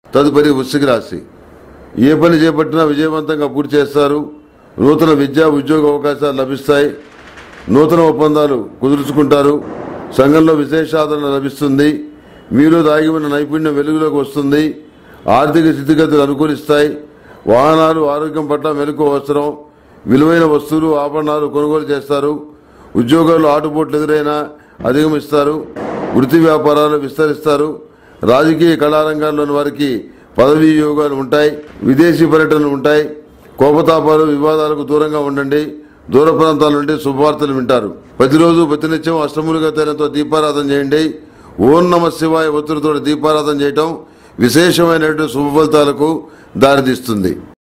తదుపరి వృశ్చిక రాశి ఏ పని చేపట్టినా విజయవంతంగా పూర్తి చేస్తారు నూతన విద్యా ఉద్యోగ అవకాశాలు లభిస్తాయి నూతన ఒప్పందాలు కుదుర్చుకుంటారు సంఘంలో విశేషాదరణ లభిస్తుంది మీలో దాగి ఉన్న నైపుణ్యం వెలుగులోకి వస్తుంది ఆర్థిక స్థితిగతులు అనుకూలిస్తాయి వాహనాలు ఆరోగ్యం పట్ల మెలకు అవసరం విలువైన వస్తువులు ఆభరణాలు కొనుగోలు చేస్తారు ఉద్యోగాల్లో ఆటుపోట్లు ఎదురైనా అధిగమిస్తారు వృత్తి వ్యాపారాలు విస్తరిస్తారు రాజకీయ కళారంగాల్లోని వారికి పదవీ యోగాలు ఉంటాయి విదేశీ పర్యటనలు ఉంటాయి కోపతాపాలు వివాదాలకు దూరంగా ఉండండి దూర ప్రాంతాల నుండి శుభవార్తలు వింటారు ప్రతిరోజు ప్రతినిత్యం అష్టములుగా తేనెతో దీపారాధన చేయండి ఓం నమ శివాయ ఒత్తిడితో దీపారాధన చేయటం విశేషమైనటువంటి శుభ ఫలితాలకు దారితీస్తుంది